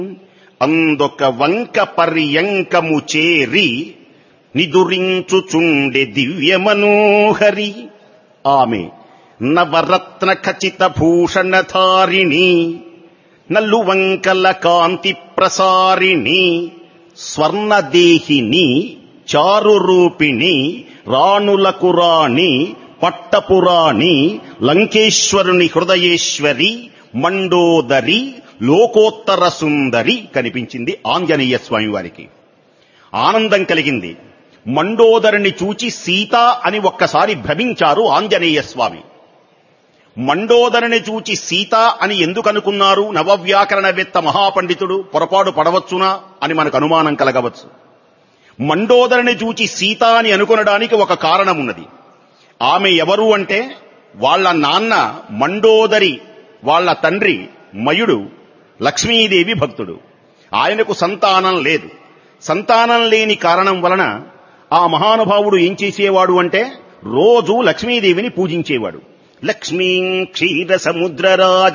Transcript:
అందొక వంక పర్యంకము చేరి నిదురించుచుండె దివ్య మనోహరి ఆమె నవరత్న ఖచిత భూషణధారిణి నల్లు వంకల కాంతి ప్రసారిణి స్వర్ణదేహిని చారు రూపిణి రాణులకు రాణి పట్టపురాణి లంకేశ్వరుని హృదయేశ్వరి మండోదరి లోకోత్తర సుందరి కనిపించింది ఆంజనేయ స్వామి వారికి ఆనందం కలిగింది మండోదరిని చూచి సీత అని ఒక్కసారి భ్రమించారు ఆంజనేయ స్వామి మండోదరిని చూచి సీత అని ఎందుకు అనుకున్నారు నవవ్యాకరణవేత్త మహాపండితుడు పొరపాటు పడవచ్చునా అని మనకు అనుమానం కలగవచ్చు మండోదరిని చూచి సీత అని అనుకొనడానికి ఒక కారణం ఉన్నది ఆమె ఎవరు అంటే వాళ్ళ నాన్న మండోదరి వాళ్ళ తండ్రి మయుడు లక్ష్మీదేవి భక్తుడు ఆయనకు సంతానం లేదు సంతానం లేని కారణం వలన ఆ మహానుభావుడు ఏం చేసేవాడు అంటే రోజు లక్ష్మీదేవిని పూజించేవాడు లక్ష్మీ క్షీర సముద్రరాజ